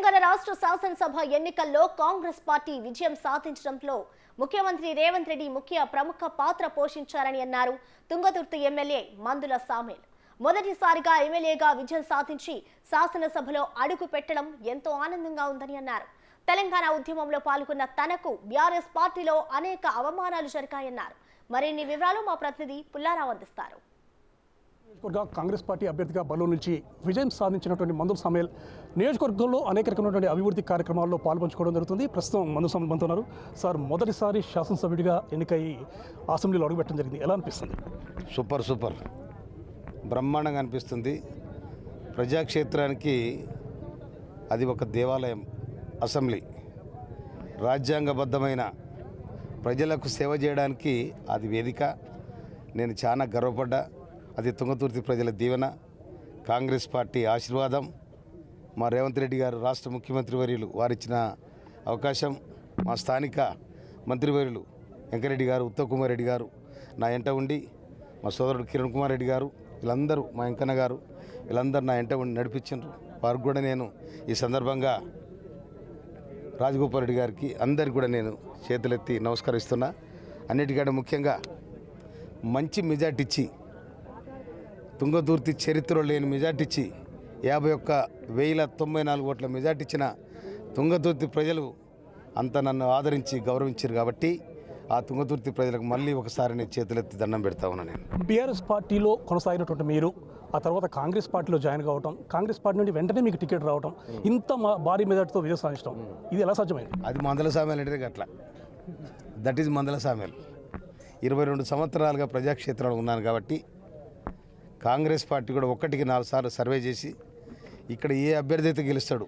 తెలంగాణ రాష్ట్ర శాసనసభ ఎన్నికల్లో కాంగ్రెస్ పార్టీ విజయం సాధించడంలో ముఖ్యమంత్రి రేవంత్ రెడ్డి ముఖ్య ప్రముఖ పాత్ర పోషించారని అన్నారు తుంగతుర్తి ఎమ్మెల్యే మందుల సామేల్ మొదటిసారిగా ఎమ్మెల్యేగా విజయం సాధించి శాసనసభలో అడుగు పెట్టడం ఎంతో ఆనందంగా ఉందని అన్నారు తెలంగాణ ఉద్యమంలో పాల్గొన్న తనకు బీఆర్ఎస్ పార్టీలో అనేక అవమానాలు జరిగాయన్నారు మరిన్ని వివరాలు మా ప్రతినిధి పుల్లారావు అందిస్తారు నియోజకవర్గ కాంగ్రెస్ పార్టీ అభ్యర్థిగా బలో నుంచి విజయం సాధించినటువంటి మందుల సమేల్ నియోజకవర్గంలో అనేక రకమైనటువంటి అభివృద్ధి కార్యక్రమాల్లో పాల్పంచుకోవడం జరుగుతుంది ప్రస్తుతం మందు సమేల్ మనతో ఉన్నారు సార్ మొదటిసారి శాసనసభ్యుడిగా ఎన్నికై అసెంబ్లీలో అడుగుపెట్టడం జరిగింది ఎలా అనిపిస్తుంది సూపర్ సూపర్ బ్రహ్మాండంగా అనిపిస్తుంది ప్రజాక్షేత్రానికి అది ఒక దేవాలయం అసెంబ్లీ రాజ్యాంగబద్ధమైన ప్రజలకు సేవ చేయడానికి అది వేదిక నేను చాలా గర్వపడ్డా అది తుంగతుర్తి ప్రజల దీవెన కాంగ్రెస్ పార్టీ ఆశీర్వాదం మా రేవంత్ రెడ్డి గారు రాష్ట్ర ముఖ్యమంత్రి వర్యులు వారిచ్చిన అవకాశం మా స్థానిక మంత్రివర్యులు వెంకరెడ్డి గారు ఉత్తమ్ కుమార్ రెడ్డి గారు నా ఎంట ఉండి మా సోదరుడు కిరణ్ కుమార్ రెడ్డి గారు వీళ్ళందరూ మా వెంకన్న గారు వీళ్ళందరూ నా ఎంట ఉండి నడిపించారు వారికి కూడా నేను ఈ సందర్భంగా రాజగోపాల్ రెడ్డి గారికి అందరికి కూడా నేను చేతులెత్తి నమస్కరిస్తున్నా అన్నిటికంటే ముఖ్యంగా మంచి మెజార్టీ ఇచ్చి తుంగతుర్తి చరిత్రలో లేని మెజార్టీ ఇచ్చి యాభై ఒక్క వేల తొంభై నాలుగు ఓట్ల మెజార్టీ ఇచ్చిన తుంగతుర్తి ప్రజలు అంత నన్ను ఆదరించి గౌరవించారు కాబట్టి ఆ తుంగతుర్తి ప్రజలకు మళ్ళీ ఒకసారి నేను చేతులెత్తి దండం పెడతా ఉన్నా నేను బీఆర్ఎస్ పార్టీలో కొనసాగినటువంటి మీరు ఆ తర్వాత కాంగ్రెస్ పార్టీలో జాయిన్ కావటం కాంగ్రెస్ పార్టీ నుండి వెంటనే మీకు టికెట్ రావటం ఇంత మా- భారీ మెజార్టీతో విజయం సాధించడం ఇది ఎలా సాధ్యమైంది అది మందల సామ్యాలు అంటే అట్లా దట్ ఈజ్ మందల సామ్యాలు ఇరవై రెండు సంవత్సరాలుగా ప్రజాక్షేత్రంలో ఉన్నాను కాబట్టి కాంగ్రెస్ పార్టీ కూడా ఒక్కటికి నాలుగు సార్లు సర్వే చేసి ఇక్కడ ఏ అభ్యర్థి అయితే గెలుస్తాడు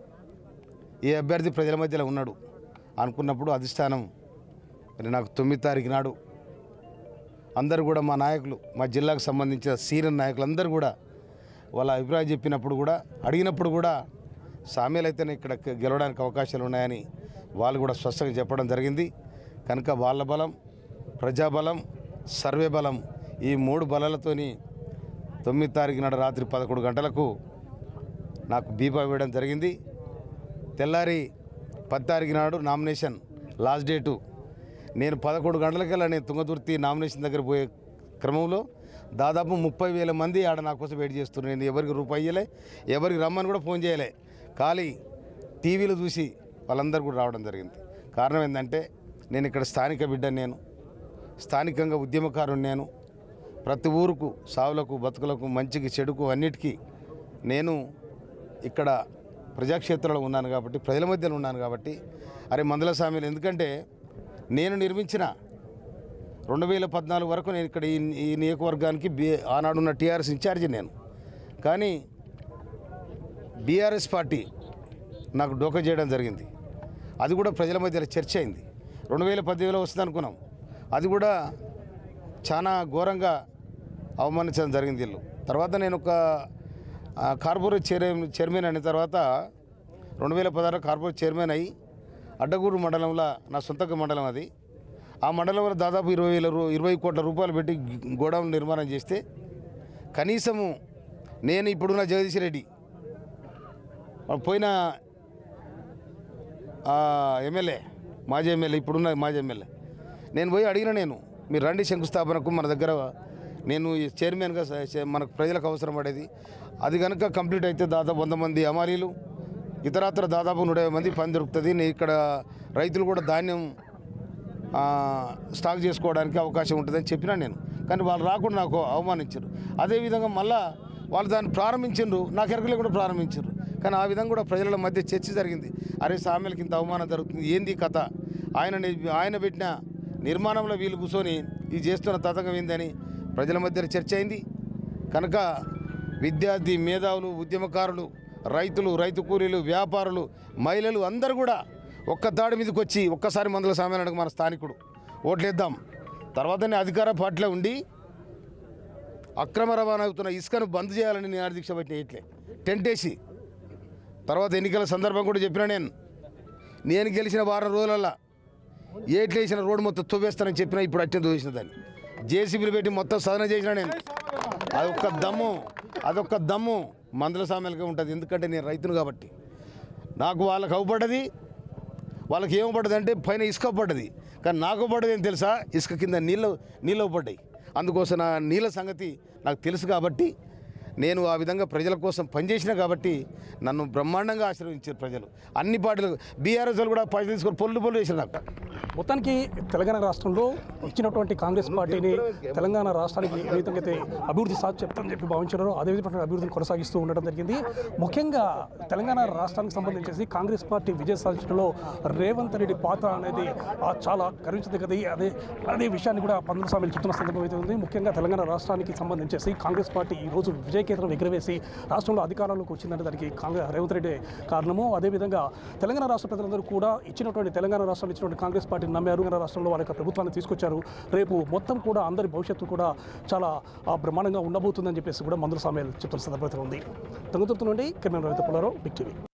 ఏ అభ్యర్థి ప్రజల మధ్యలో ఉన్నాడు అనుకున్నప్పుడు అధిష్టానం మరి నాకు తొమ్మిది తారీఖు నాడు అందరూ కూడా మా నాయకులు మా జిల్లాకు సంబంధించిన సీనియర్ నాయకులు అందరూ కూడా వాళ్ళ అభిప్రాయం చెప్పినప్పుడు కూడా అడిగినప్పుడు కూడా సామ్యాలు అయితేనే ఇక్కడ గెలవడానికి అవకాశాలు ఉన్నాయని వాళ్ళు కూడా స్పష్టంగా చెప్పడం జరిగింది కనుక వాళ్ళ బలం ప్రజాబలం సర్వే బలం ఈ మూడు బలాలతోని తొమ్మిది తారీఖు నాడు రాత్రి పదకొండు గంటలకు నాకు బీపా ఇవ్వడం జరిగింది తెల్లారి పది తారీఖు నాడు నామినేషన్ లాస్ట్ డేటు నేను పదకొండు గంటలకల్లా నేను తుంగతుర్తి నామినేషన్ దగ్గర పోయే క్రమంలో దాదాపు ముప్పై వేల మంది ఆడ నా కోసం వెయిట్ చేస్తున్నారు నేను ఎవరికి రూపాయి ఇయ్యలే ఎవరికి రమ్మని కూడా ఫోన్ చేయలే ఖాళీ టీవీలో చూసి వాళ్ళందరూ కూడా రావడం జరిగింది కారణం ఏంటంటే నేను ఇక్కడ స్థానిక బిడ్డను నేను స్థానికంగా ఉద్యమకారుని నేను ప్రతి ఊరుకు సావులకు బతుకులకు మంచికి చెడుకు అన్నిటికీ నేను ఇక్కడ ప్రజాక్షేత్రంలో ఉన్నాను కాబట్టి ప్రజల మధ్యలో ఉన్నాను కాబట్టి అరే మందుల స్వామిలు ఎందుకంటే నేను నిర్మించిన రెండు వేల పద్నాలుగు వరకు నేను ఇక్కడ ఈ ఈ నియోజకవర్గానికి బి ఆనాడున్న టీఆర్ఎస్ ఇన్ఛార్జి నేను కానీ బీఆర్ఎస్ పార్టీ నాకు డోకా చేయడం జరిగింది అది కూడా ప్రజల మధ్యలో చర్చ అయింది రెండు వేల పద్దెనిమిదిలో వస్తుంది అనుకున్నాం అది కూడా చాలా ఘోరంగా అవమానించడం జరిగింది వీళ్ళు తర్వాత నేను ఒక ఆ, కార్పొరేట్ చైర్ చైర్మన్ అయిన తర్వాత రెండు వేల పదహారు కార్పొరేట్ చైర్మన్ అయ్యి అడ్డగూరు మండలంలో నా సొంత మండలం అది ఆ మండలంలో దాదాపు ఇరవై వేల రూ ఇరవై కోట్ల రూపాయలు పెట్టి గోడౌన్ నిర్మాణం చేస్తే కనీసము నేను ఇప్పుడున్న జగదీష్ రెడ్డి పోయిన ఆ, ఎమ్మెల్యే మాజీ ఎమ్మెల్యే ఇప్పుడున్న మాజీ ఎమ్మెల్యే నేను పోయి అడిగిన నేను మీరు రండి శంకుస్థాపనకు మన దగ్గర నేను ఈ చైర్మన్గా స- చే- మనకు ప్రజలకు అవసరం పడేది అది కనుక కంప్లీట్ అయితే దాదాపు వంద మంది అమారీలు ఇతరత్ర దాదాపు నూట యాభై మంది పని దొరుకుతుంది నేను ఇక్కడ రైతులు కూడా ధాన్యం ఆ, స్టాక్ చేసుకోవడానికి అవకాశం ఉంటుందని చెప్పినా నేను కానీ వాళ్ళు రాకుండా నాకు అవమానించారు అదేవిధంగా మళ్ళా వాళ్ళు దాన్ని ప్రారంభించారు నాకు ఎరకలే కూడా ప్రారంభించారు కానీ ఆ విధంగా కూడా ప్రజల మధ్య చర్చ జరిగింది అరే సామెలకి ఇంత అవమానం జరుగుతుంది ఏంది ఈ కథ ఆయన ని- ఆయన పెట్టిన నిర్మాణంలో వీళ్ళు కూర్చొని ఇది చేస్తున్న తతంగం ఏందని ప్రజల మధ్య చర్చ అయింది కనుక విద్యార్థి మేధావులు ఉద్యమకారులు రైతులు రైతు కూలీలు వ్యాపారులు మహిళలు అందరూ కూడా ఒక్క తాడి మీదకి వచ్చి ఒక్కసారి మందుల సామాన్యుడికి మన స్థానికుడు ఓట్లేద్దాం తర్వాతనే అధికార పార్టీలో ఉండి అక్రమ రవాణా అవుతున్న ఇసుకను బంద్ చేయాలని నేను దీక్ష పెట్టిన ఇట్లే టెంట్ వేసి తర్వాత ఎన్నికల సందర్భం కూడా చెప్పిన నేను నేను గెలిచిన వారం రోజులల్లా ఏట్లు వేసిన రోడ్డు మొత్తం తువ్వేస్తానని చెప్పిన ఇప్పుడు అత్యంత చూసిన దాన్ని జేసీబీలు పెట్టి మొత్తం సాధన చేసిన నేను అదొక్క దమ్ము అదొక్క దమ్ము మందుల సామెలుగా ఉంటుంది ఎందుకంటే నేను రైతును కాబట్టి నాకు వాళ్ళకి అవ్వబడ్డది వాళ్ళకి ఏం పడ్డది అంటే పైన ఇసుక పడ్డది కానీ నాకు పడ్డది ఏం తెలుసా ఇసుక కింద నీళ్ళు నీళ్ళు పడ్డాయి అందుకోసం నా నీళ్ళ సంగతి నాకు తెలుసు కాబట్టి నేను ఆ విధంగా ప్రజల కోసం పనిచేసిన కాబట్టి నన్ను బ్రహ్మాండంగా ఆశీర్వదించారు ప్రజలు అన్ని పార్టీలు బీఆర్ఎస్ వాళ్ళు కూడా పైసలు తీసుకొని పొల్లు పొల్లు చేశారు నాకు మొత్తానికి తెలంగాణ రాష్ట్రంలో ఇచ్చినటువంటి కాంగ్రెస్ పార్టీని తెలంగాణ రాష్ట్రానికి ఏ విధంగా అయితే అభివృద్ధి సాధి చెప్తామని చెప్పి భావించారో అదే విధమైన అభివృద్ధిని కొనసాగిస్తూ ఉండడం జరిగింది ముఖ్యంగా తెలంగాణ రాష్ట్రానికి సంబంధించేసి కాంగ్రెస్ పార్టీ విజయం సాధించడంలో రేవంత్ రెడ్డి పాత్ర అనేది ఆ, చాలా గర్వించదగ్గది అదే అదే విషయాన్ని కూడా పందుల స్వామిలు చెప్తున్న సందర్భం అయితే ఉంది ముఖ్యంగా తెలంగాణ రాష్ట్రానికి సంబంధించేసి కాంగ్రెస్ పార్టీ ఈ రోజు విజయకేతనం ఎగురవేసి రాష్ట్రంలో అధికారంలోకి వచ్చిందంటే దానికి కాంగ్రెస్ రేవంత్ రెడ్డి కారణము అదేవిధంగా తెలంగాణ రాష్ట్ర ప్రజలందరూ కూడా ఇచ్చినటువంటి తెలంగాణ రాష్ట్రం ఇచ్చినటువంటి కాంగ్రెస్ పార్టీని నమ్మారు తెలంగాణ రాష్ట్రంలో వాళ్ళ యొక్క ప్రభుత్వాన్ని తీసుకొచ్చారు రేపు మొత్తం కూడా అందరి భవిష్యత్తు కూడా చాలా ఆ, బ్రహ్మాండంగా ఉండబోతుందని చెప్పేసి కూడా మందుల సమయాలు చెప్తున్న సందర్భం అయితే ఉంది తంగుతుర్తి నుండి కిరణ్ రవిత పుల్లారావు బిగ్ టీవీ